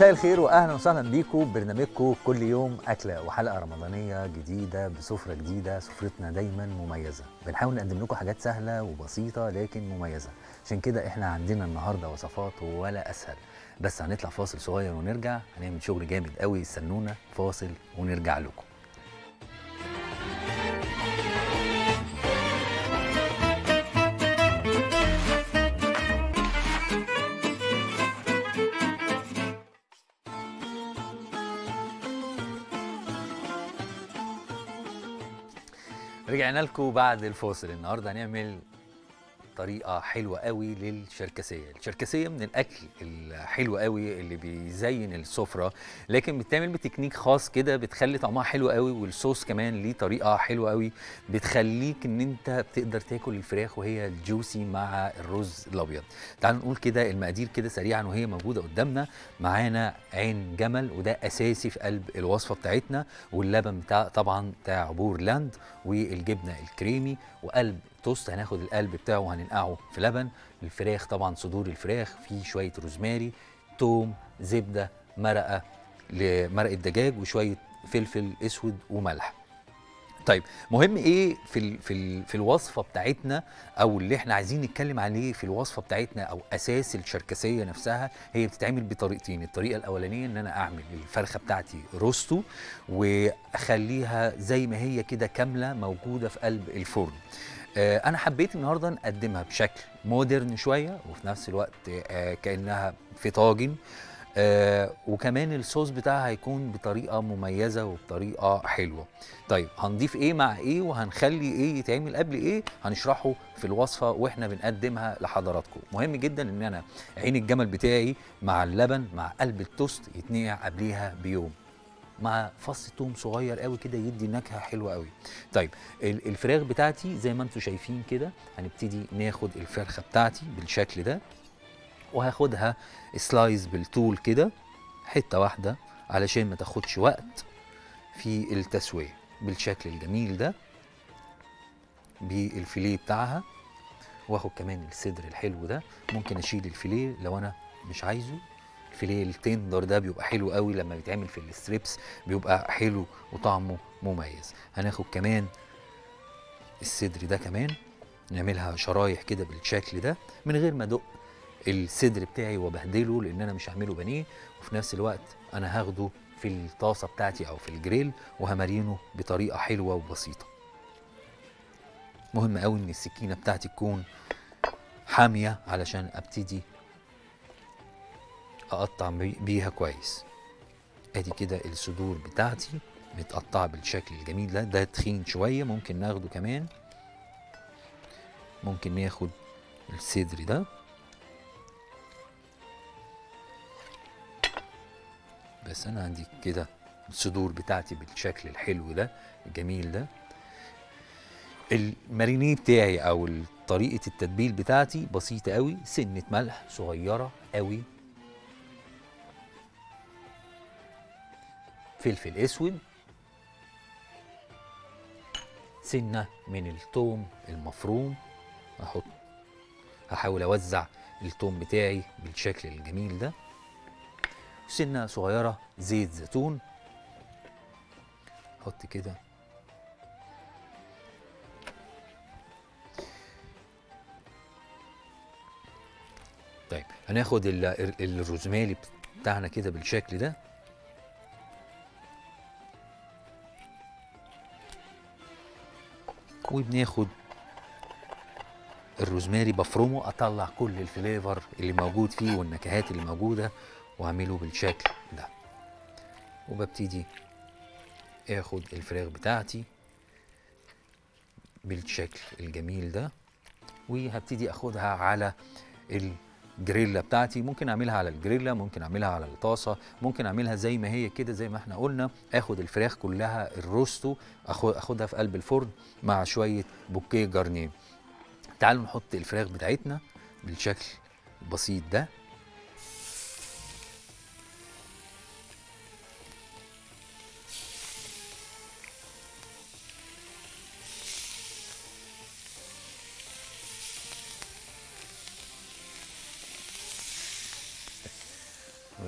مساء الخير واهلا وسهلا بيكم ببرنامجكم كل يوم اكله وحلقه رمضانيه جديده بسفره جديده سفرتنا دايما مميزه بنحاول نقدم لكم حاجات سهله وبسيطه لكن مميزه عشان كده احنا عندنا النهارده وصفات ولا اسهل بس هنطلع فاصل صغير ونرجع هنعمل شغل جامد قوي استنونا فاصل ونرجع لكم رجعنا لكم بعد الفاصل النهارده هنعمل طريقه حلوه قوي للشركسيه الشركسيه من الاكل الحلو قوي اللي بيزين السفره لكن بتعمل بتكنيك خاص كده بتخلي طعمها حلو قوي والصوص كمان ليه طريقه حلوه قوي بتخليك ان انت بتقدر تاكل الفراخ وهي جوسي مع الرز الابيض تعالوا نقول كده المقادير كده سريعا وهي موجوده قدامنا معانا عين جمل وده اساسي في قلب الوصفه بتاعتنا واللبن بتاع طبعا بتاع عبور لاند والجبنه الكريمي وقلب توست هناخد القلب بتاعه وهننقعه في لبن الفراخ طبعا صدور الفراخ فيه شويه روزماري توم زبده مرقه لمرقه دجاج وشويه فلفل اسود وملح طيب مهم ايه في ال في ال في الوصفه بتاعتنا او اللي احنا عايزين نتكلم عليه في الوصفه بتاعتنا او اساس الشركسيه نفسها هي بتتعمل بطريقتين الطريقه الاولانيه ان انا اعمل الفرخه بتاعتي روستو واخليها زي ما هي كده كامله موجوده في قلب الفرن آه، انا حبيت النهارده نقدمها بشكل مودرن شويه وفي نفس الوقت آه، كانها في طاجن آه وكمان الصوص بتاعها هيكون بطريقه مميزه وبطريقه حلوه طيب هنضيف ايه مع ايه وهنخلي ايه يتعمل قبل ايه هنشرحه في الوصفه واحنا بنقدمها لحضراتكم مهم جدا ان انا عين الجمل بتاعي مع اللبن مع قلب التوست يتنقع قبليها بيوم مع فص توم صغير قوي كده يدي نكهه حلوه قوي طيب ال- الفراخ بتاعتي زي ما انتم شايفين كده هنبتدي ناخد الفرخه بتاعتي بالشكل ده وهاخدها سلايز بالطول كده حته واحده علشان ما تاخدش وقت في التسويه بالشكل الجميل ده بالفيليه بتاعها واخد كمان الصدر الحلو ده ممكن اشيل الفيليه لو انا مش عايزه الفيليه التندر ده بيبقى حلو قوي لما بيتعمل في الستريبس بيبقى حلو وطعمه مميز هناخد كمان الصدر ده كمان نعملها شرايح كده بالشكل ده من غير ما ادق الصدر بتاعي وبهدله لان انا مش هعمله بانيه وفي نفس الوقت انا هاخده في الطاسه بتاعتي او في الجريل وهمرينه بطريقه حلوه وبسيطه مهم قوي ان السكينه بتاعتي تكون حاميه علشان ابتدي اقطع بي- بيها كويس ادي كده الصدور بتاعتي متقطعه بالشكل الجميل ده ده تخين شويه ممكن ناخده كمان ممكن ناخد الصدر ده بس انا عندي كده الصدور بتاعتي بالشكل الحلو ده الجميل ده المارينيه بتاعي او طريقه التتبيل بتاعتي بسيطه قوي سنه ملح صغيره قوي فلفل اسود سنه من الثوم المفروم احط هحاول اوزع الثوم بتاعي بالشكل الجميل ده سنه صغيره زيت زيتون احط كده طيب هناخد ال- ال- الروزماري بتاعنا كده بالشكل ده وبناخد الروزماري بفرمه اطلع كل الفليفر اللي موجود فيه والنكهات اللي موجوده واعمله بالشكل ده وببتدي اخد الفراخ بتاعتي بالشكل الجميل ده وهبتدي اخدها على الجريلا بتاعتي ممكن اعملها على الجريلا ممكن اعملها على الطاسه ممكن اعملها زي ما هي كده زي ما احنا قلنا اخد الفراخ كلها الروستو أخو- اخدها في قلب الفرن مع شويه بوكيه جارنيه تعالوا نحط الفراخ بتاعتنا بالشكل البسيط ده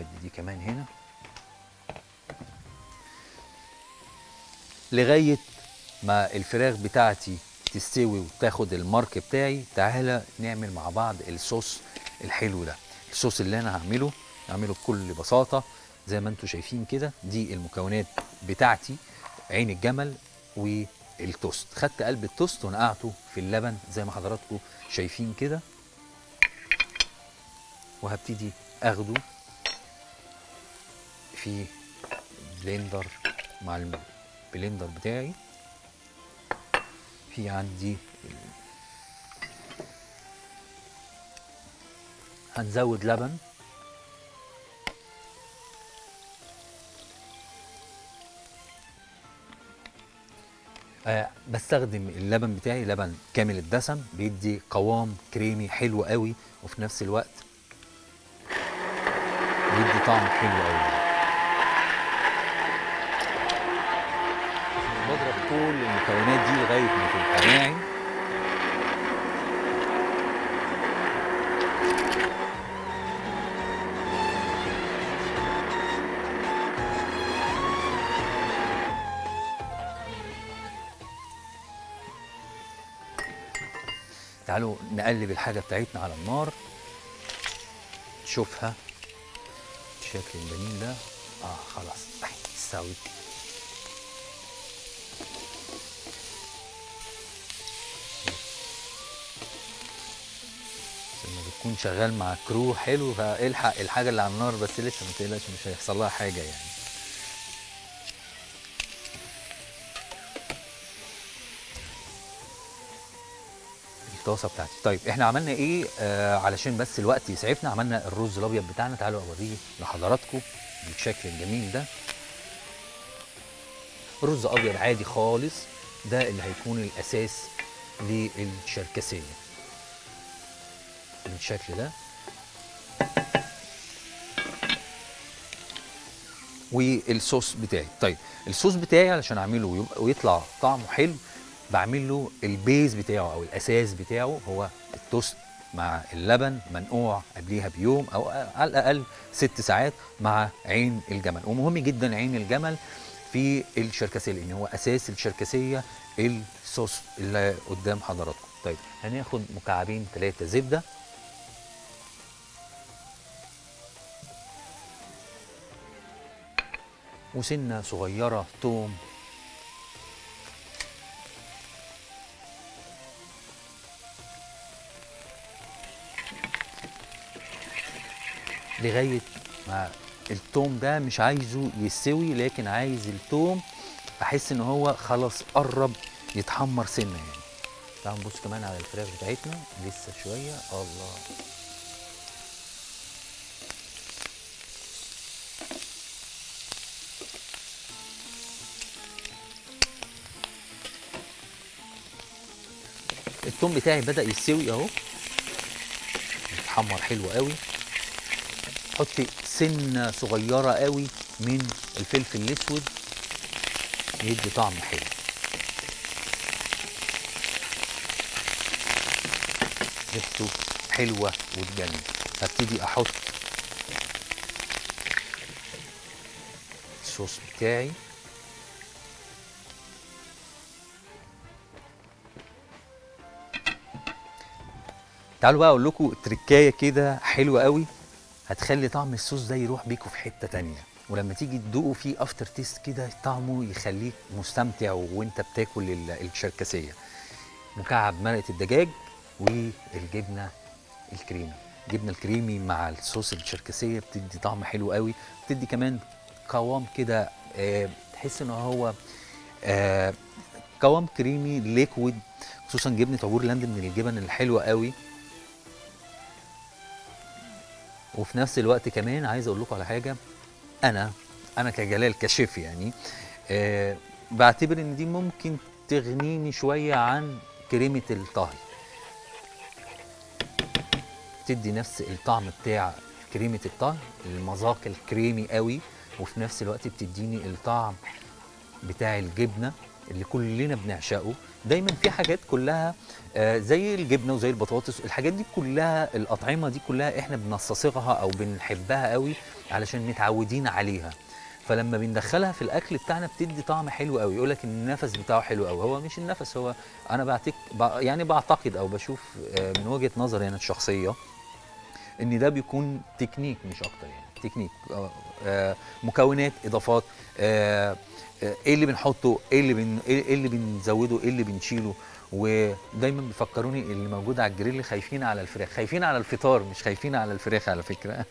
ودي دي كمان هنا لغايه ما الفراخ بتاعتي تستوي وتاخد المارك بتاعي تعالى نعمل مع بعض الصوص الحلو ده الصوص اللي انا هعمله هعمله بكل بساطه زي ما انتم شايفين كده دي المكونات بتاعتي عين الجمل والتوست خدت قلب التوست ونقعته في اللبن زي ما حضراتكم شايفين كده وهبتدي اخده في بلندر مع البلندر بتاعي في عندي هنزود لبن آه بستخدم اللبن بتاعي لبن كامل الدسم بيدي قوام كريمي حلو قوي وفي نفس الوقت بيدي طعم حلو قوي بضرب كل المكونات دي لغايه ما تبقى ناعم تعالوا نقلب الحاجه بتاعتنا على النار نشوفها الشكل الجميل ده اه خلاص استوت لما بتكون شغال مع كرو حلو فالحق الحاجه اللي على النار بس لسه ما تقلقش مش هيحصل لها حاجه يعني الطاسه بتاعتي طيب احنا عملنا ايه آه علشان بس الوقت يسعفنا عملنا الرز الابيض بتاعنا تعالوا اوريه لحضراتكم بالشكل الجميل ده رز ابيض عادي خالص ده اللي هيكون الاساس للشركسيه بالشكل ده والصوص بتاعي طيب الصوص بتاعي علشان اعمله ويبقى ويطلع طعمه حلو بعمل له البيز بتاعه او الاساس بتاعه هو التوست مع اللبن منقوع قبليها بيوم او على الاقل ست ساعات مع عين الجمل ومهم جدا عين الجمل في الشركسيه لان هو اساس الشركسيه الصوص اللي قدام حضراتكم طيب هناخد مكعبين ثلاثه زبده وسنه صغيره توم لغايه ما التوم ده مش عايزه يستوي لكن عايز التوم احس ان هو خلاص قرب يتحمر سنه يعني تعالوا نبص كمان على الفراخ بتاعتنا لسه شويه الله التوم بتاعي بدا يستوي اهو يتحمر حلو قوي حطي سنه صغيره قوي من الفلفل الاسود يدي طعم حلو ريحته حلوه وتجنن هبتدي احط الصوص بتاعي تعالوا بقى اقول لكم تركايه كده حلوه قوي هتخلي طعم الصوص ده يروح بيكوا في حته تانية ولما تيجي تدوقوا فيه افتر تيست كده طعمه يخليك مستمتع وانت بتاكل ال- الشركسيه مكعب مرقه الدجاج والجبنه الكريمي الجبنه الكريمي مع الصوص الشركسيه بتدي طعم حلو قوي بتدي كمان قوام كده آه تحس ان هو آه قوام كريمي ليكويد خصوصا جبنه عبور لاند من الجبن الحلوه قوي وفي نفس الوقت كمان عايز اقول لكم على حاجه انا انا كجلال كشيف يعني آه بعتبر ان دي ممكن تغنيني شويه عن كريمه الطهي تدي نفس الطعم بتاع كريمه الطهي المذاق الكريمي قوي وفي نفس الوقت بتديني الطعم بتاع الجبنه اللي كلنا بنعشقه دايما في حاجات كلها آه، زي الجبنه وزي البطاطس الحاجات دي كلها الاطعمه دي كلها احنا بنستصيغها او بنحبها قوي علشان متعودين عليها فلما بندخلها في الاكل بتاعنا بتدي طعم حلو قوي يقول لك النفس بتاعه حلو قوي هو مش النفس هو انا بعتك بع- يعني بعتقد او بشوف آه، من وجهه نظري انا الشخصيه ان ده بيكون تكنيك مش اكتر يعني تكنيك آه، آه، مكونات اضافات آه، آه، ايه اللي بنحطه ايه اللي بن ايه إيه اللي بنزوده ايه اللي بنشيله ودايما بيفكروني اللي موجود على الجريل خايفين على الفراخ خايفين على الفطار مش خايفين على الفراخ على فكره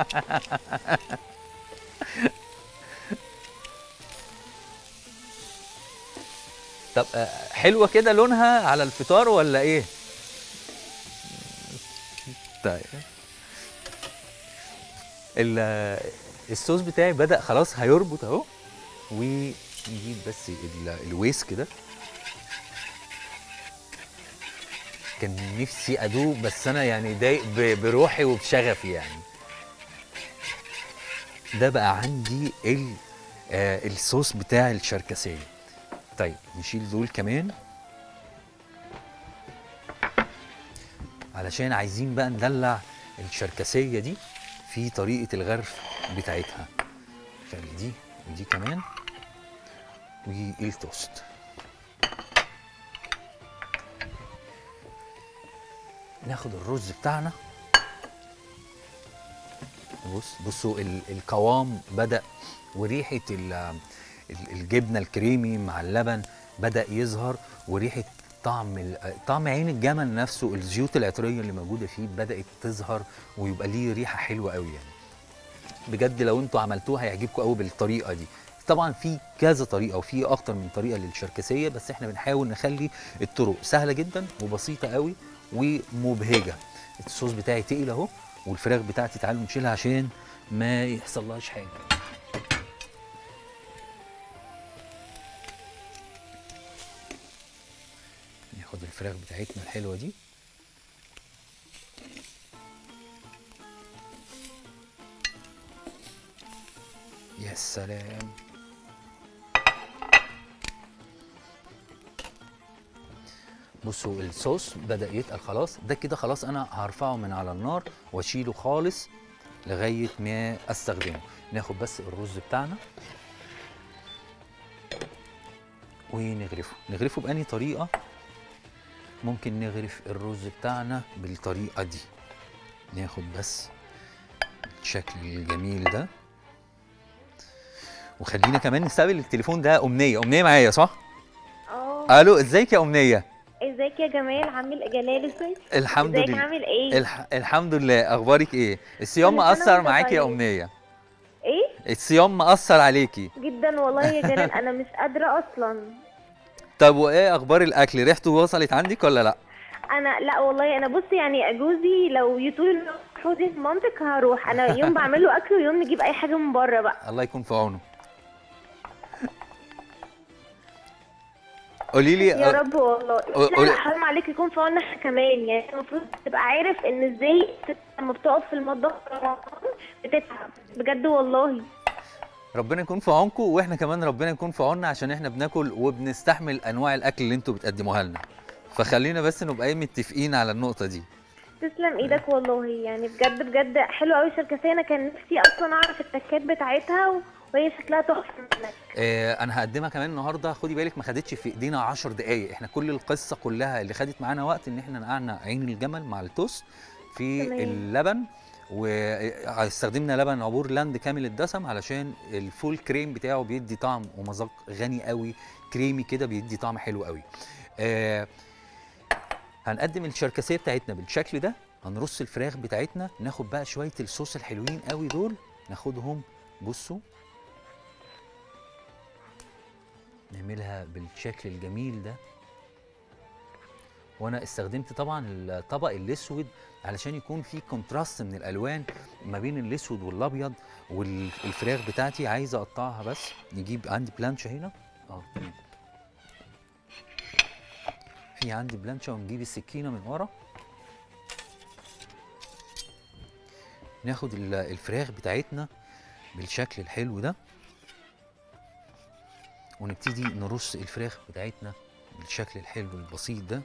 طب آه، حلوه كده لونها على الفطار ولا ايه طيب ال- الصوص بتاعي بدأ خلاص هيربط اهو ونجيب بس ال- الويس كده كان نفسي ادوق بس انا يعني ضايق ب- بروحي وبشغفي يعني ده بقى عندي ال آه الصوص بتاع الشركسيه طيب نشيل دول كمان علشان عايزين بقى ندلع الشركسيه دي في طريقه الغرف بتاعتها خلي دي ودي كمان والتوست ناخد الرز بتاعنا بص بصوا ال- القوام بدأ وريحة ال- ال- الجبنة الكريمي مع اللبن بدأ يظهر وريحة طعم ال- طعم عين الجمل نفسه الزيوت العطرية اللي موجودة فيه بدأت تظهر ويبقى ليه ريحة حلوة قوي يعني بجد لو انتوا عملتوها هيعجبكم قوي بالطريقة دي طبعا في كذا طريقة وفي أكتر من طريقة للشركسية بس احنا بنحاول نخلي الطرق سهلة جدا وبسيطة قوي ومبهجة الصوص بتاعي تقيل اهو والفراخ بتاعتي تعالوا نشيلها عشان ما يحصلهاش حاجة ناخد الفراخ بتاعتنا الحلوة دي يا سلام بصوا الصوص بدأ يتقل خلاص ده كده خلاص انا هرفعه من على النار واشيله خالص لغاية ما استخدمه ناخد بس الرز بتاعنا ونغرفه نغرفه بأني طريقة ممكن نغرف الرز بتاعنا بالطريقة دي ناخد بس الشكل الجميل ده وخلينا كمان نستقبل التليفون ده أمنية أمنية معايا صح؟ اه ألو ازيك يا أمنية؟ ازيك يا جمال عامل جلال ازيك الحمد ازيك لله عامل ايه الح... الحمد لله اخبارك ايه الصيام كل سنة مأثر وانت معاكي يا طيب. امنيه ايه الصيام مأثر عليكي جدا والله يا جلال انا مش قادره اصلا طب وايه اخبار الاكل ريحته وصلت عندك ولا لا انا لا والله انا بص يعني جوزي لو يطول حوزي في منطق هروح انا يوم بعمل له اكل ويوم نجيب اي حاجه من بره بقى الله يكون في عونه قولي لي يا رب والله لا قولي- لا حرام عليك يكون في عوننا احنا كمان يعني المفروض تبقى عارف ان ازاي لما بتقف في المطبخ في رمضان بتتعب بجد والله ربنا يكون في عونكم واحنا كمان ربنا يكون في عوننا عشان احنا بناكل وبنستحمل انواع الاكل اللي انتوا بتقدموها لنا فخلينا بس نبقى ايه متفقين على النقطه دي تسلم ايدك والله يعني بجد بجد حلوه قوي شركتين انا كان نفسي اصلا اعرف التكات بتاعتها و- وهي شكلها تحفه منك آه انا هقدمها كمان النهارده خدي بالك ما خدتش في ايدينا 10 دقائق احنا كل القصه كلها اللي خدت معانا وقت ان احنا نقعنا عين الجمل مع التوست في تمام. اللبن واستخدمنا لبن عبور لاند كامل الدسم علشان الفول كريم بتاعه بيدي طعم ومذاق غني قوي كريمي كده بيدي طعم حلو قوي آه هنقدم الشركسيه بتاعتنا بالشكل ده هنرص الفراخ بتاعتنا ناخد بقى شويه الصوص الحلوين قوي دول ناخدهم بصوا نعملها بالشكل الجميل ده وانا استخدمت طبعا الطبق الاسود علشان يكون في كونتراست من الالوان ما بين الاسود والابيض والفراخ بتاعتي عايز اقطعها بس نجيب عندي بلانشا هنا اه تمام. في عندي بلانشا ونجيب السكينه من ورا ناخد ال- الفراخ بتاعتنا بالشكل الحلو ده ونبتدي نرص الفراخ بتاعتنا بالشكل الحلو البسيط ده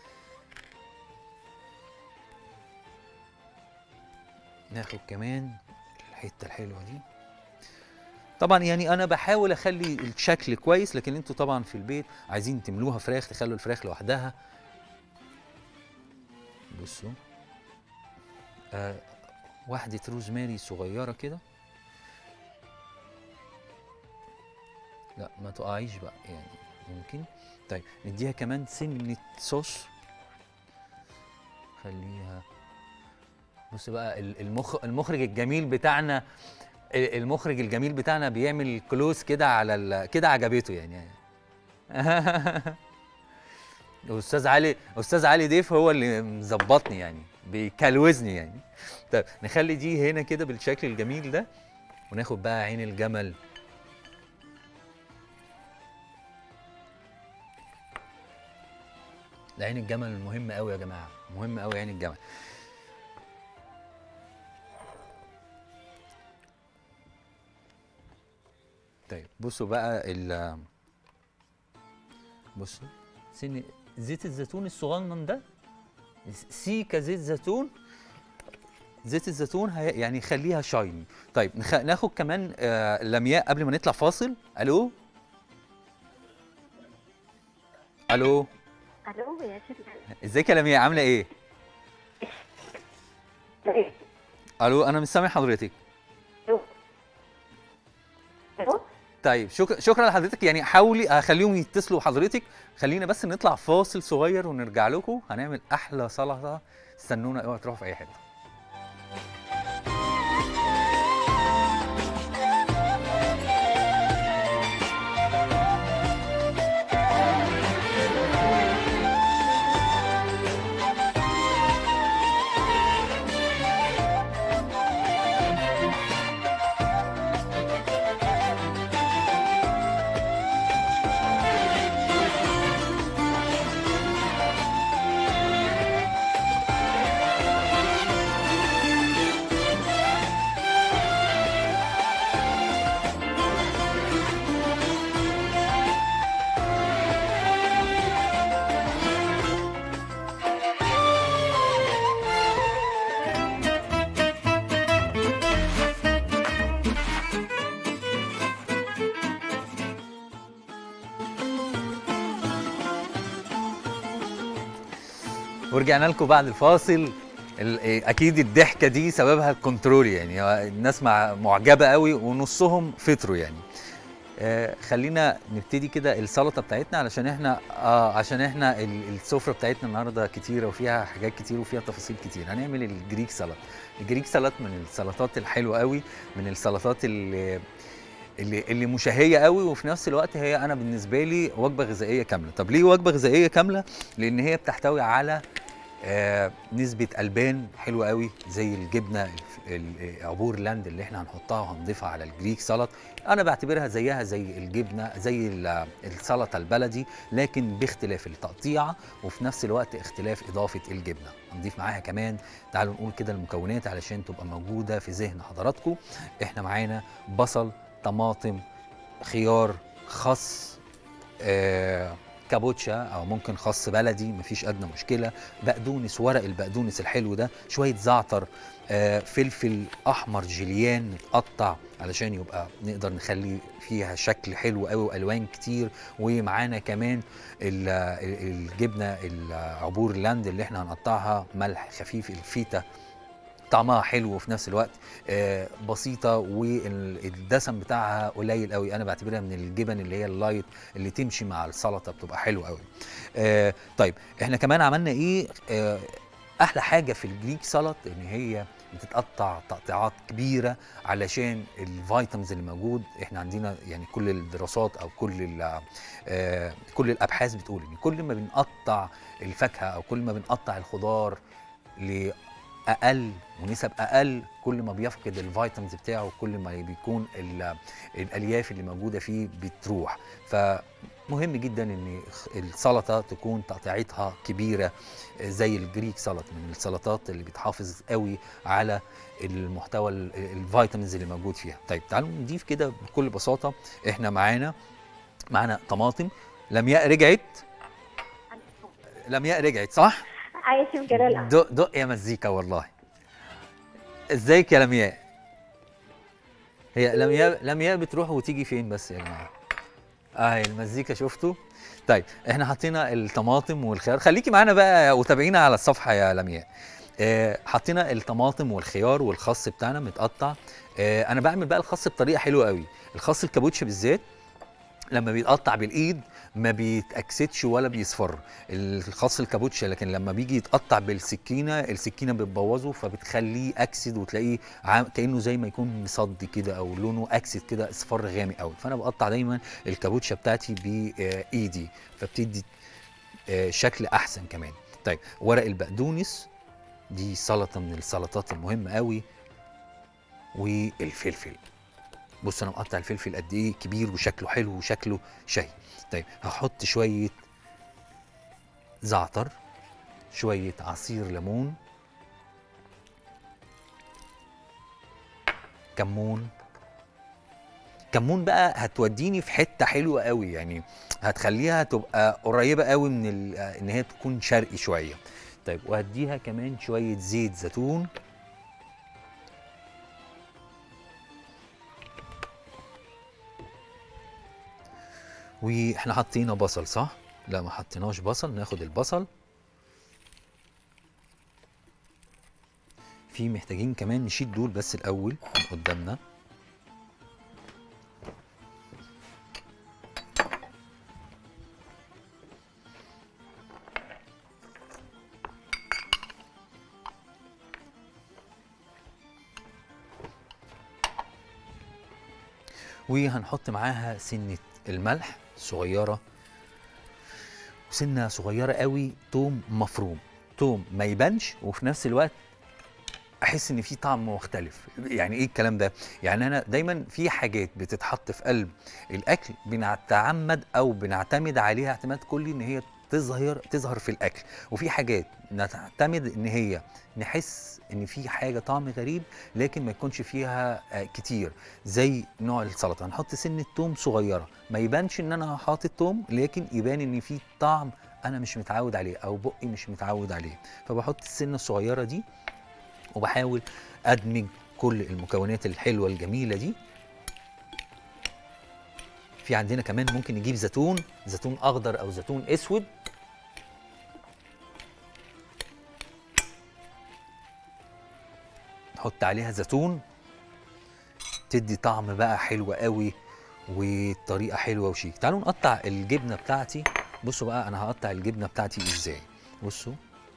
ناخد كمان الحته الحلوه دي طبعا يعني انا بحاول اخلي الشكل كويس لكن انتوا طبعا في البيت عايزين تملوها فراخ تخلوا الفراخ لوحدها بصوا آه واحدة روزماري صغيرة كده لا ما تقعيش بقى يعني ممكن طيب نديها كمان سنة صوص خليها بص بقى ال- المخ المخرج الجميل بتاعنا ال- المخرج الجميل بتاعنا بيعمل كلوز كده على ال- كده عجبته يعني استاذ علي استاذ علي ضيف هو اللي مظبطني يعني بيكلوزني يعني طيب نخلي دي هنا كده بالشكل الجميل ده وناخد بقى عين الجمل ده عين الجمل مهم قوي يا جماعه مهم قوي عين الجمل طيب بصوا بقى ال بصوا سن زيت الزيتون الصغنن ده سيكا زيت زيتون زيت الزيتون هي يعني يخليها شايني طيب نخ... ناخد كمان آه لمياء قبل ما نطلع فاصل الو الو الو يا شيخ ازيك يا لمياء عامله ايه الو انا مش سامع حضرتك الو طيب شكرا شكرا لحضرتك يعني حاولي هخليهم يتصلوا بحضرتك خلينا بس نطلع فاصل صغير ونرجع لكم هنعمل احلى سلطه استنونا اوعوا تروحوا في اي حته ورجعنا لكم بعد الفاصل ال- إيه، اكيد الضحكه دي سببها الكنترول يعني هو الناس مع معجبه قوي ونصهم فطروا يعني آه خلينا نبتدي كده السلطه بتاعتنا علشان احنا اه عشان احنا ال- السفره بتاعتنا النهارده كتيره وفيها حاجات كتير وفيها تفاصيل كتير هنعمل الجريك سلطه الجريك سلطه من السلطات الحلوه قوي من السلطات اللي اللي اللي مشهيه قوي وفي نفس الوقت هي انا بالنسبه لي وجبه غذائيه كامله طب ليه وجبه غذائيه كامله لان هي بتحتوي على آه نسبه البان حلوه قوي زي الجبنه الف- ال- عبور لاند اللي احنا هنحطها وهنضيفها على الجريك سلط انا بعتبرها زيها زي الجبنه زي ال- السلطه البلدي لكن باختلاف التقطيعه وفي نفس الوقت اختلاف اضافه الجبنه هنضيف معاها كمان تعالوا نقول كده المكونات علشان تبقى موجوده في ذهن حضراتكم احنا معانا بصل طماطم خيار خس آه كابوتشا او ممكن خس بلدي مفيش ادنى مشكله بقدونس ورق البقدونس الحلو ده شويه زعتر آه فلفل احمر جيليان متقطع علشان يبقى نقدر نخلي فيها شكل حلو قوي والوان كتير ومعانا كمان ال- ال- الجبنه العبور لاند اللي احنا هنقطعها ملح خفيف الفيتا طعمها حلو وفي نفس الوقت آه، بسيطه والدسم بتاعها قليل قوي انا بعتبرها من الجبن اللي هي اللايت اللي تمشي مع السلطه بتبقى حلوه قوي آه، طيب احنا كمان عملنا ايه آه، احلى حاجه في الجريك سلط ان هي بتتقطع تقطيعات كبيره علشان الفيتامينز اللي موجود احنا عندنا يعني كل الدراسات او كل ال- آه، كل الابحاث بتقول ان كل ما بنقطع الفاكهه او كل ما بنقطع الخضار لاقل ونسب اقل كل ما بيفقد الفيتامينز بتاعه كل ما بيكون ال- الالياف اللي موجوده فيه بتروح فمهم جدا ان السلطه تكون تقطيعتها كبيره زي الجريك سلط من السلطات اللي بتحافظ قوي على المحتوى ال- الفيتامينز اللي موجود فيها طيب تعالوا نضيف كده بكل بساطه احنا معانا معانا طماطم لمياء رجعت لمياء رجعت صح عايش في جلال دق دق يا مزيكا والله ازيك يا لمياء هي لمياء لمياء بتروح وتيجي فين بس يا جماعه اهي المزيكا شفتوا طيب احنا حطينا الطماطم والخيار خليكي معانا بقى وتابعينا على الصفحه يا لمياء آه حطينا الطماطم والخيار والخس بتاعنا متقطع آه انا بعمل بقى الخس بطريقه حلوه قوي الخس الكابوتشا بالذات لما بيتقطع بالايد ما بيتاكسدش ولا بيصفر الخاص الكابوتشا لكن لما بيجي يتقطع بالسكينه السكينه بتبوظه فبتخليه اكسد وتلاقيه عام كانه زي ما يكون مصدي كده او لونه اكسد كده اصفر غامق قوي فانا بقطع دايما الكابوتشا بتاعتي بايدي فبتدي آه، شكل احسن كمان طيب ورق البقدونس دي سلطه من السلطات المهمه قوي والفلفل بص انا مقطع الفلفل قد ايه كبير وشكله حلو وشكله شهي طيب هحط شويه زعتر شويه عصير ليمون كمون كمون بقى هتوديني في حته حلوه قوي يعني هتخليها تبقى قريبه قوي من ال- ان هي تكون شرقي شويه طيب وهديها كمان شويه زيت زيتون واحنا حطينا بصل صح؟ لا ما حطيناش بصل ناخد البصل في محتاجين كمان نشيل دول بس الاول من قدامنا وهنحط معاها سنة الملح صغيرة وسنة صغيرة قوي توم مفروم توم ما يبانش وفي نفس الوقت احس ان في طعم مختلف يعني ايه الكلام ده يعني انا دايما في حاجات بتتحط في قلب الاكل بنتعمد او بنعتمد عليها اعتماد كلي ان هي تظهر تظهر في الاكل وفي حاجات نعتمد ان هي نحس ان في حاجه طعم غريب لكن ما يكونش فيها آه، كتير زي نوع السلطه هنحط سنه توم صغيره ما يبانش ان انا حاطط توم لكن يبان ان في طعم انا مش متعود عليه او بقي مش متعود عليه فبحط السنه الصغيره دي وبحاول ادمج كل المكونات الحلوه الجميله دي في عندنا كمان ممكن نجيب زيتون زيتون اخضر او زيتون اسود نحط عليها زيتون تدي طعم بقى حلو قوي وطريقه حلوه وشيك تعالوا نقطع الجبنه بتاعتي بصوا بقى انا هقطع الجبنه بتاعتي ازاي بصوا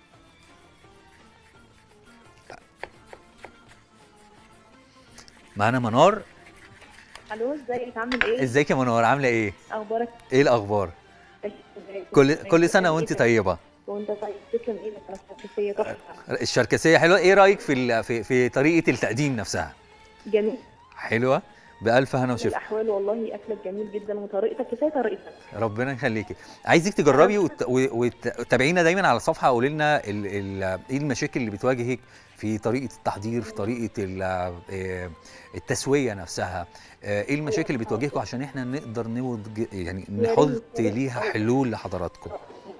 معانا منار الو ازيك عامل ايه؟ ازيك يا منار عامله ايه اخبارك ايه الاخبار ازاي؟ كل كل سنه وانت طيبه وانت طيب تسلم ايدك على الشخصيه تحفه الشركسيه حلوه ايه رايك في ال- في في طريقه التقديم نفسها جميل حلوه بالف هنا وشفا الاحوال والله اكلك جميل جدا وطريقتك كفايه طريقتك ربنا يخليكي عايزك تجربي وت- و- وتتابعينا دايما على الصفحه قولي لنا ال- ال- ايه المشاكل اللي بتواجهك في طريقه التحضير في طريقه ال- آه، التسويه نفسها آه، ايه المشاكل اللي بتواجهكم عشان احنا نقدر نوض يعني يا نحط ريت. ليها حلول لحضراتكم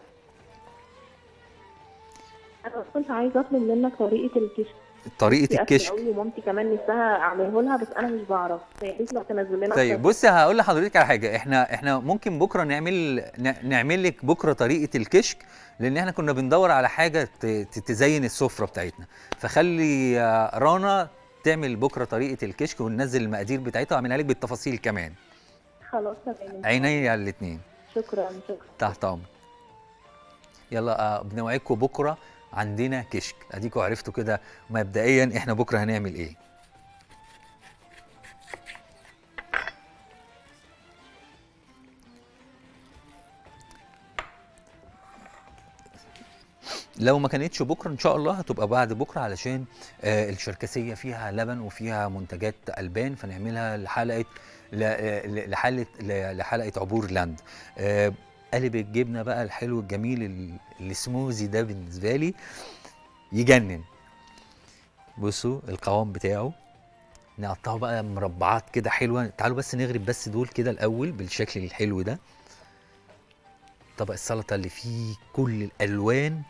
انا كنت عايزه اطلب منك طريقه الكشك طريقه في أكل الكشك قوي ومامتي كمان نفسها اعمله لها بس انا مش بعرف فيا ريت لو تنزل لنا طيب أكتر. بصي هقول لحضرتك على حاجه احنا احنا ممكن بكره نعمل ن- نعمل لك بكره طريقه الكشك لان احنا كنا بندور على حاجه ت- ت- تزين السفره بتاعتنا فخلي آه، رنا تعمل بكره طريقه الكشك وننزل المقادير بتاعتها واعملها لك بالتفاصيل كمان خلاص تمام عينيا على الاثنين شكرا شكرا تحت امر يلا آه، بنوعدكم بكره عندنا كشك اديكم عرفتوا كده مبدئيا احنا بكره هنعمل ايه لو ما كانتش بكره ان شاء الله هتبقى بعد بكره علشان آه الشركسيه فيها لبن وفيها منتجات البان فنعملها لحلقه ل- ل- لحلقه ل- لحلقه عبور لاند آه قالب الجبنه بقى الحلو الجميل ال- السموزي ده بالنسبه لي يجنن بصوا القوام بتاعه نقطعه بقى مربعات كده حلوه تعالوا بس نغرب بس دول كده الاول بالشكل الحلو ده طبق السلطه اللي فيه كل الالوان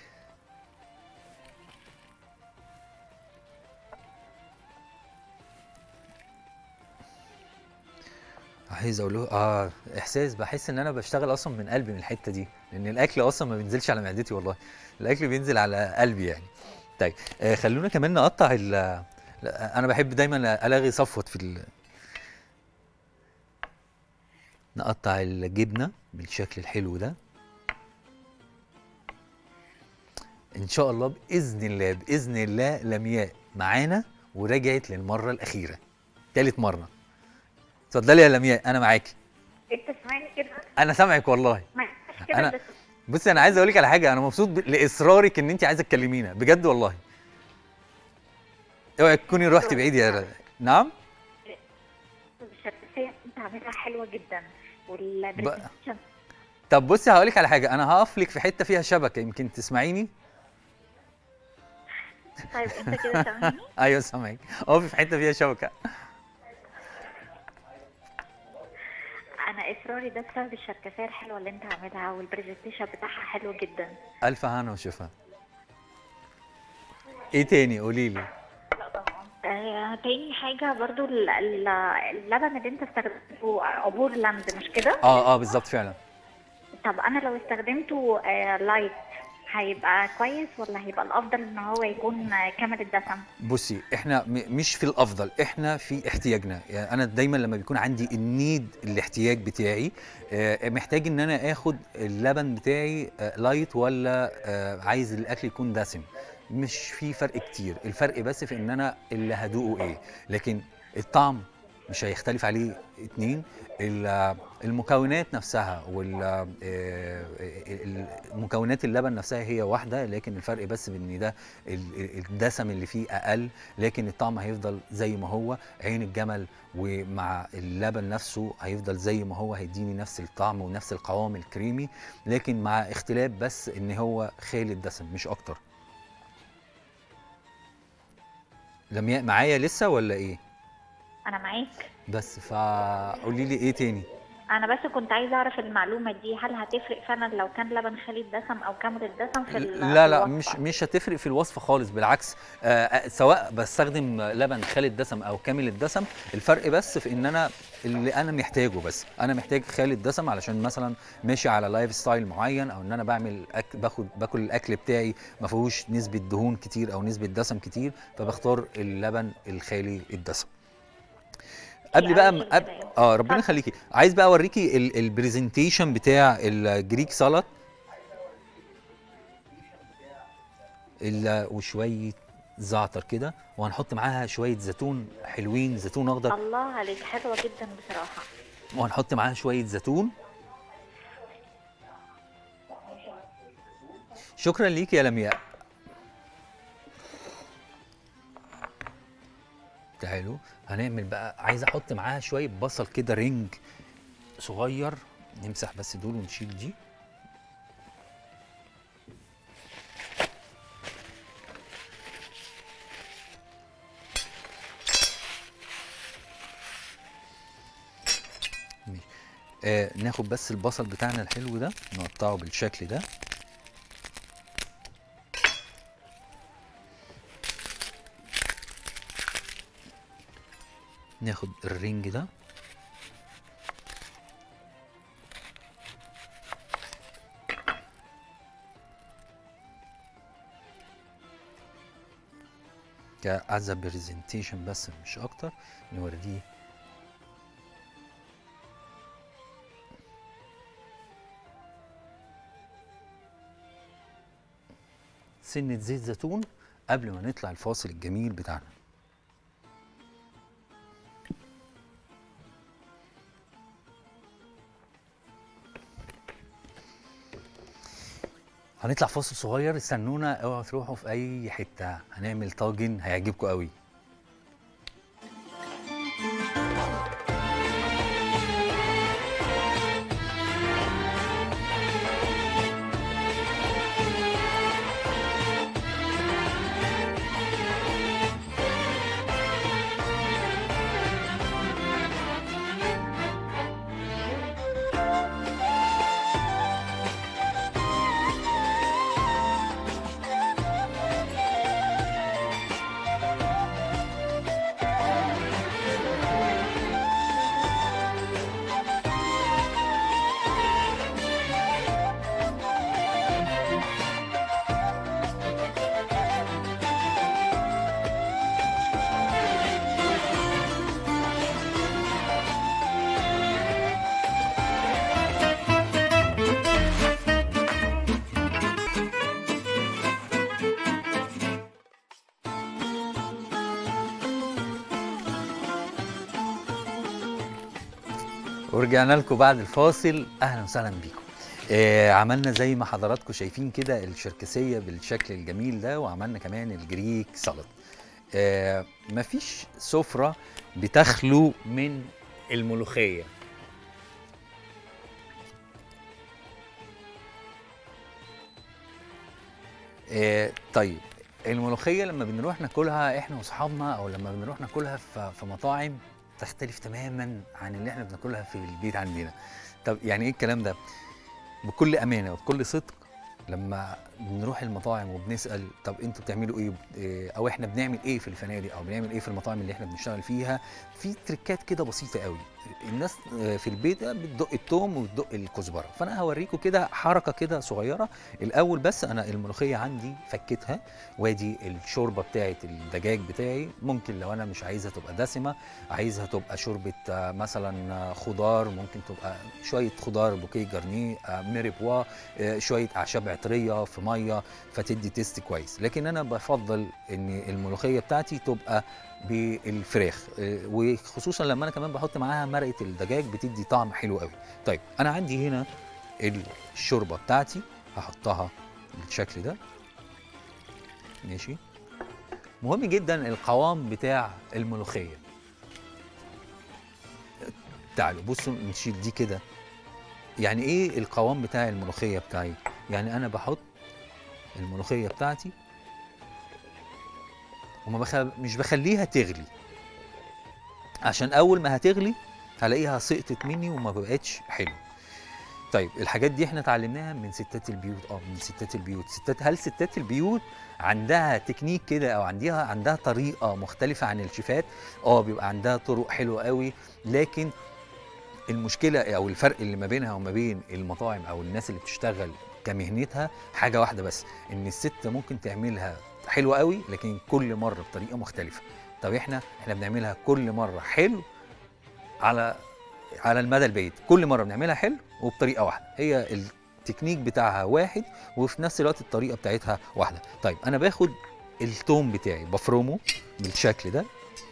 عايز اقول له اه احساس بحس ان انا بشتغل اصلا من قلبي من الحته دي لان الاكل اصلا ما بينزلش على معدتي والله الاكل بينزل على قلبي يعني طيب آه خلونا كمان نقطع ال لا، انا بحب دايما الاغي صفوت في ال... نقطع الجبنه بالشكل الحلو ده ان شاء الله باذن الله باذن الله لمياء معانا ورجعت للمره الاخيره تالت مره اتفضلي يا لمياء انا معاكي انت سامعني كده انا سامعك والله ما ينفعش كده أنا- بس بصي انا عايز اقول لك على حاجه انا مبسوط ب- لاصرارك ان انت عايزه تكلمينا بجد والله اوعي تكوني رحتي بعيد يا ر- نعم الشركسية انت عاملها حلوة جدا والبرزنتيشن طب بصي هقول لك على حاجه انا هقف لك في حته فيها شبكه يمكن تسمعيني طيب انت كده سامعني ايوه سامعك اقفي في حته فيها شبكه انا اصراري ده بسبب الشركسية الحلوة اللي انت عاملها والبرزنتيشن بتاعها حلو جدا الف هنا وشفا ايه تاني قولي لي آه، تاني حاجة برضو ال- ال- اللبن اللي انت استخدمته عبور لاند مش كده؟ اه اه بالظبط فعلا طب انا لو استخدمته آه، لايت هيبقى كويس ولا هيبقى الافضل ان هو يكون آه، كامل الدسم؟ بصي احنا م- مش في الافضل احنا في احتياجنا يعني انا دايما لما بيكون عندي النيد الاحتياج بتاعي آه، محتاج ان انا اخد اللبن بتاعي آه، لايت ولا آه، عايز الاكل يكون دسم مش في فرق كتير الفرق بس في ان انا اللي هدوقه ايه لكن الطعم مش هيختلف عليه اتنين ال- المكونات نفسها وال آه، ال- المكونات اللبن نفسها هي واحده لكن الفرق بس بان ده ال- ال- الدسم اللي فيه اقل لكن الطعم هيفضل زي ما هو عين الجمل ومع اللبن نفسه هيفضل زي ما هو هيديني نفس الطعم ونفس القوام الكريمي لكن مع اختلاف بس ان هو خالي الدسم مش اكتر لمياء معايا لسه ولا ايه انا معاك بس فقولي لي ايه تاني انا بس كنت عايزه اعرف المعلومه دي هل هتفرق فعلا لو كان لبن خالي الدسم او كامل الدسم في ال- لا لا الوصفة؟ مش مش هتفرق في الوصفه خالص بالعكس آه آه، سواء بستخدم لبن خالي الدسم او كامل الدسم الفرق بس في ان انا اللي انا محتاجه بس انا محتاج خالي الدسم علشان مثلا ماشي على لايف ستايل معين او ان انا بعمل أك باخد باكل الاكل بتاعي ما فيهوش نسبه دهون كتير او نسبه دسم كتير فبختار اللبن الخالي الدسم قبل بقى أوي في قبل البداية. اه ربنا اتفضل. يخليكي عايز بقى اوريكي ال- البرزنتيشن بتاع الجريك سالاد ال- وشويه زعتر كده وهنحط معاها شويه زيتون حلوين زيتون اخضر الله عليك حلوه جدا بصراحه وهنحط معاها شويه زيتون شكرا ليك يا لمياء تعالوا هنعمل بقى عايز احط معاها شويه بصل كده رينج صغير نمسح بس دول ونشيل دي ماشي. آه ناخد بس البصل بتاعنا الحلو ده نقطعه بالشكل ده ناخد الرنج ده كأز برزنتيشن بس مش اكتر نوريه سنة زيت زيتون قبل ما نطلع الفاصل الجميل بتاعنا هنطلع فاصل صغير استنونا اوعوا تروحوا في اي حته هنعمل طاجن هيعجبكم قوي ورجعنا لكم بعد الفاصل اهلا وسهلا بيكم آه عملنا زي ما حضراتكم شايفين كده الشركسيه بالشكل الجميل ده وعملنا كمان الجريك سلطه آه مفيش سفره بتخلو من الملوخيه آه طيب الملوخيه لما بنروح ناكلها احنا واصحابنا او لما بنروح ناكلها في في مطاعم تختلف تماما عن اللي احنا بناكلها في البيت عندنا طب يعني ايه الكلام ده بكل امانه وبكل صدق لما بنروح المطاعم وبنسال طب انتوا بتعملوا ايه إيه، او احنا بنعمل ايه في الفنادق او بنعمل ايه في المطاعم اللي احنا بنشتغل فيها في تريكات كده بسيطه قوي الناس آه، في البيت بتدق التوم وبتدق الكزبره فانا هوريكم كده حركه كده صغيره الاول بس انا الملوخيه عندي فكيتها وادي الشوربه بتاعه الدجاج بتاعي ممكن لو انا مش عايزها تبقى دسمه عايزها تبقى شوربه آه، مثلا آه، خضار ممكن تبقى شويه خضار بوكيه جرنيه آه، ميري بوا آه، شويه اعشاب عطريه في ميه فتدي تيست كويس لكن انا بفضل ان الملوخيه بتاعتي تبقى بالفراخ آه، وخصوصا لما انا كمان بحط معاها مرقه الدجاج بتدي طعم حلو قوي طيب انا عندي هنا الشوربه بتاعتي هحطها بالشكل ده ماشي مهم جدا القوام بتاع الملوخيه تعالوا بصوا نشيل دي كده يعني ايه القوام بتاع الملوخيه بتاعي يعني انا بحط الملوخيه بتاعتي وما بخ... مش بخليها تغلي عشان اول ما هتغلي هلاقيها سقطت مني وما بقتش حلو طيب الحاجات دي احنا اتعلمناها من ستات البيوت اه من ستات البيوت ستات هل ستات البيوت عندها تكنيك كده او عندها عندها طريقه مختلفه عن الشيفات اه بيبقى عندها طرق حلوه قوي لكن المشكله او الفرق اللي ما بينها وما بين المطاعم او الناس اللي بتشتغل كمهنتها حاجه واحده بس ان الست ممكن تعملها حلوه قوي لكن كل مره بطريقه مختلفه طب احنا احنا بنعملها كل مره حلو على على المدى البعيد كل مره بنعملها حلو وبطريقه واحده هي التكنيك بتاعها واحد وفي نفس الوقت الطريقه بتاعتها واحده طيب انا باخد التوم بتاعي بفرمه بالشكل ده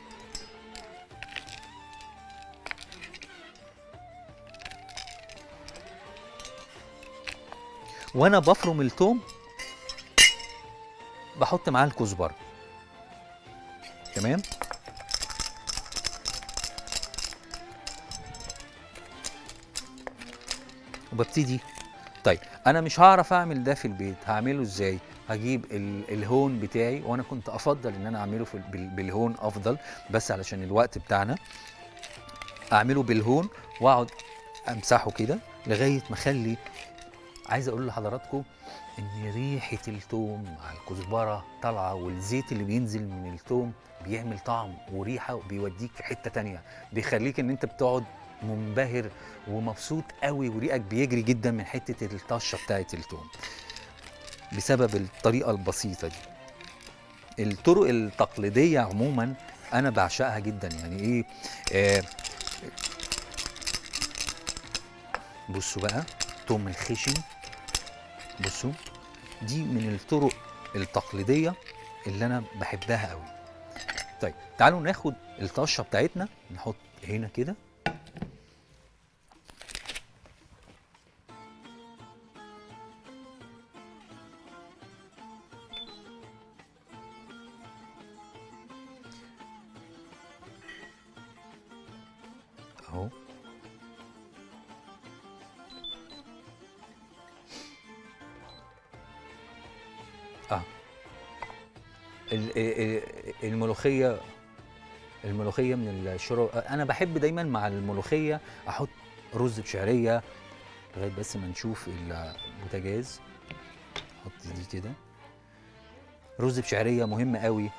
وانا بفرم التوم بحط معاه الكزبره تمام وببتدي طيب انا مش هعرف اعمل ده في البيت هعمله ازاي هجيب ال- الهون بتاعي وانا كنت افضل ان انا اعمله في ال- بال- بالهون افضل بس علشان الوقت بتاعنا اعمله بالهون واقعد امسحه كده لغايه ما اخلي عايز اقول لحضراتكم ان ريحه التوم مع الكزبره طالعه والزيت اللي بينزل من التوم بيعمل طعم وريحه وبيوديك في حته تانية بيخليك ان انت بتقعد منبهر ومبسوط قوي وريقك بيجري جدا من حته الطشه بتاعت التوم بسبب الطريقه البسيطه دي الطرق التقليديه عموما انا بعشقها جدا يعني ايه آه بصوا بقى توم الخشن بصوا دي من الطرق التقليديه اللي انا بحبها قوي طيب تعالوا ناخد الطشه بتاعتنا نحط هنا كده اهو اه ال- ال- الملوخيه الملوخيه من الشرب انا بحب دايما مع الملوخيه احط رز بشعريه لغايه بس ما نشوف البوتاجاز احط دي كده رز بشعريه مهم قوي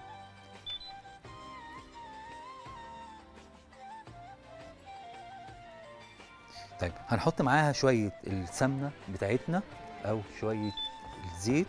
طيب هنحط معاها شويه السمنه بتاعتنا او شويه الزيت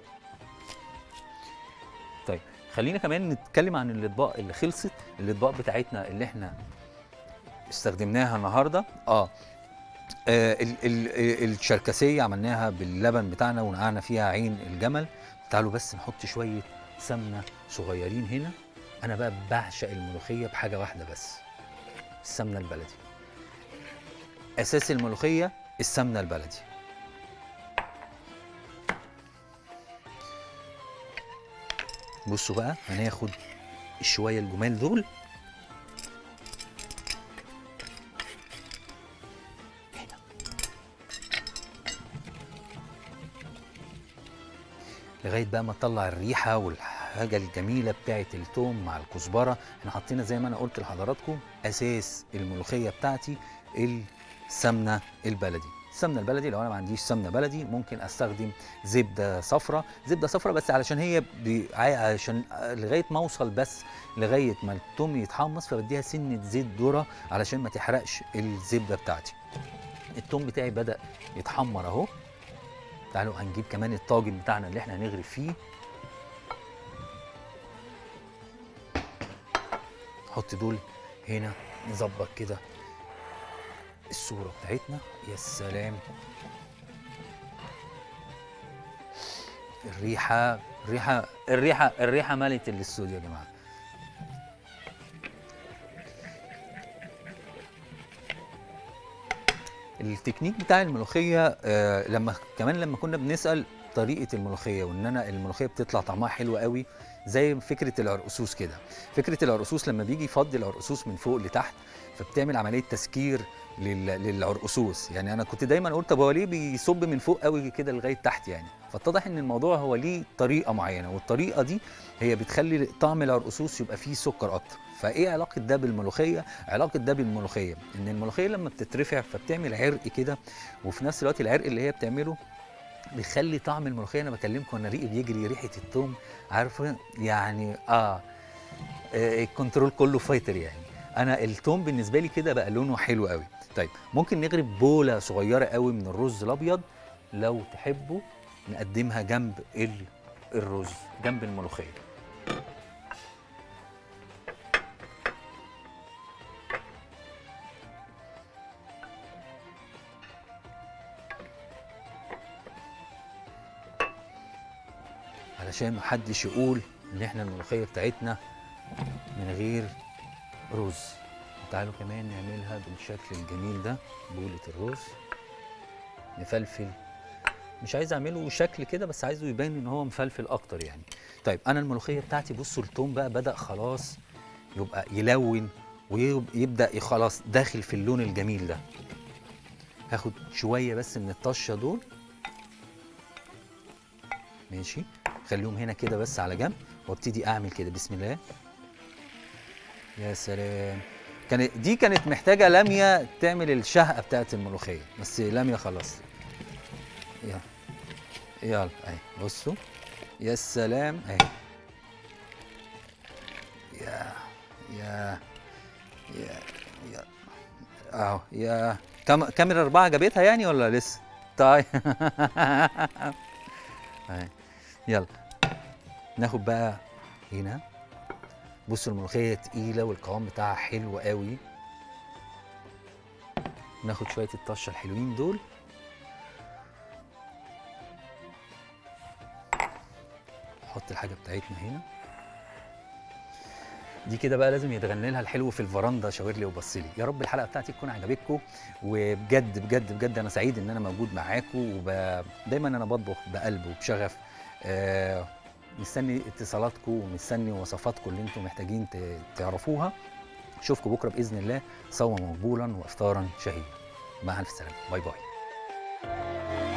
طيب خلينا كمان نتكلم عن الاطباق اللي خلصت الاطباق بتاعتنا اللي احنا استخدمناها النهارده اه آه ال ال ال- الشركسيه عملناها باللبن بتاعنا ونقعنا فيها عين الجمل تعالوا بس نحط شويه سمنه صغيرين هنا انا بقى بعشق الملوخيه بحاجه واحده بس السمنه البلدي اساس الملوخيه السمنه البلدي بصوا بقى هناخد الشويه الجمال دول هنا. لغايه بقى ما تطلع الريحه والحاجه الجميله بتاعه التوم مع الكزبره احنا حطينا زي ما انا قلت لحضراتكم اساس الملوخيه بتاعتي السمنه البلدي السمنه البلدي لو انا ما عنديش سمنه بلدي ممكن استخدم زبده صفراء زبده صفراء بس علشان هي بي- عاي- عشان لغايه ما اوصل بس لغايه ما التوم يتحمص فبديها سنه زيت ذره علشان ما تحرقش الزبده بتاعتي التوم بتاعي بدا يتحمر اهو تعالوا هنجيب كمان الطاجن بتاعنا اللي احنا هنغرف فيه نحط دول هنا نظبط كده الصورة بتاعتنا يا سلام الريحة الريحة الريحة الريحة ملت الاستوديو يا جماعة التكنيك بتاع الملوخيه آه لما كمان لما كنا بنسال طريقه الملوخيه وان انا الملوخيه بتطلع طعمها حلو قوي زي فكره العرقسوس كده فكره العرقسوس لما بيجي يفضي العرقسوس من فوق لتحت فبتعمل عمليه تسكير لل- للعرقسوس يعني انا كنت دايما قلت طب هو ليه بيصب من فوق قوي كده لغايه تحت يعني فاتضح ان الموضوع هو ليه طريقه معينه والطريقه دي هي بتخلي طعم العرقسوس يبقى فيه سكر اكتر فايه علاقه ده بالملوخيه علاقه ده بالملوخيه ان الملوخيه لما بتترفع فبتعمل عرق كده وفي نفس الوقت العرق اللي هي بتعمله بيخلي طعم الملوخيه انا بكلمكم انا ريقي بيجري ريحه الثوم عارفه يعني اه آه، الكنترول كله فايتر يعني انا التوم بالنسبه لي كده بقى لونه حلو قوي طيب ممكن نغرف بوله صغيره قوي من الرز الابيض لو تحبوا نقدمها جنب ال- الرز جنب الملوخيه علشان محدش يقول ان احنا الملوخيه بتاعتنا من غير رز تعالوا كمان نعملها بالشكل الجميل ده بولة الرز نفلفل مش عايز اعمله شكل كده بس عايزه يبان ان هو مفلفل اكتر يعني طيب انا الملوخيه بتاعتي بصوا التوم بقى بدا خلاص يبقى يلون ويبدا خلاص داخل في اللون الجميل ده هاخد شويه بس من الطشه دول ماشي خليهم هنا كده بس على جنب وابتدي اعمل كده بسم الله يا سلام كانت دي كانت محتاجه لميا تعمل الشهقه بتاعت الملوخيه بس لميا خلاص يلا يلا اهي بصوا يا سلام اهي يا يا يا يا اهو يا كام كاميرا اربعه جابتها يعني ولا لسه؟ طيب اهي يلا ناخد بقى هنا بصوا الملوخيه تقيله والقوام بتاعها حلو قوي ناخد شويه الطشه الحلوين دول نحط الحاجه بتاعتنا هنا دي كده بقى لازم يتغني لها الحلو في الفرندا شاور لي وبص لي يا رب الحلقه بتاعتي تكون عجبتكم وبجد بجد بجد انا سعيد ان انا موجود معاكم ودايما انا بطبخ بقلب وبشغف آه مستني اتصالاتكم ومستني وصفاتكم اللي انتم محتاجين ت- تعرفوها اشوفكم بكره باذن الله صوما مقبولا وافطارا شهيا مع الف سلامه باي باي